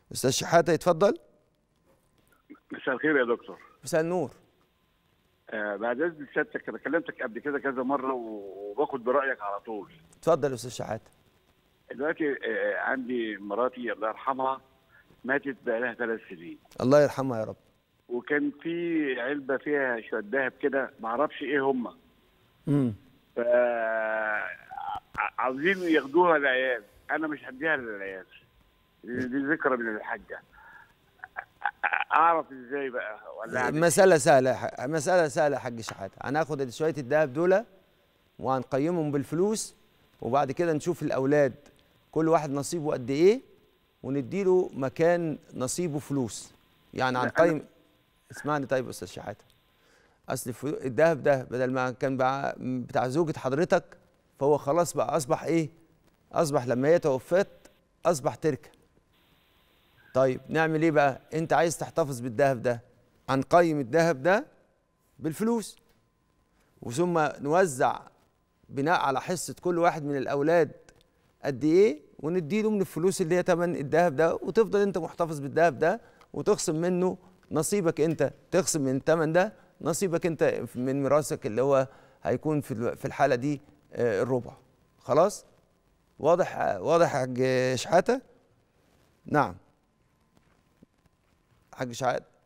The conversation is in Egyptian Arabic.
استاذ شحاته يتفضل مساء الخير يا دكتور مساء النور آه بعد اذن سيادتك انا كلمتك قبل كده كذا مره و- وباخد برايك على طول اتفضل يا استاذ شحاته دلوقتي آه عندي مراتي الله يرحمها ماتت بقى لها ثلاث سنين الله يرحمها يا رب وكان في علبه فيها شويه ذهب كده ما اعرفش ايه هم امم ف ع- عاوزين ياخدوها العيال انا مش هديها للعيال دي دي ذكرى من الحاجه أ- اعرف ازاي بقى ولا أعمل مسألة سهلة يا ح- مسألة سهلة يا حاج شحاتة هناخد شوية الذهب دول وهنقيمهم بالفلوس وبعد كده نشوف الأولاد كل واحد نصيبه قد إيه ونديله مكان نصيبه فلوس يعني هنقيم اسمعني طيب يا أستاذ شحاتة أصل الفلو- الذهب ده بدل ما كان بع- بتاع زوجة حضرتك فهو خلاص بقى أصبح إيه؟ أصبح لما هي توفت أصبح تركة طيب نعمل ايه بقى انت عايز تحتفظ بالذهب ده هنقيم الذهب ده بالفلوس وثم نوزع بناء على حصة كل واحد من الأولاد قد إيه ونديله من الفلوس اللي هي تمن الذهب ده وتفضل أنت محتفظ بالذهب ده وتخصم منه نصيبك أنت تخصم من الثمن ده نصيبك أنت من ميراثك اللي هو هيكون في ال- في الحالة دي آه، الربع خلاص واضح واضح يا حاج شحاتة نعم حاج شحاتة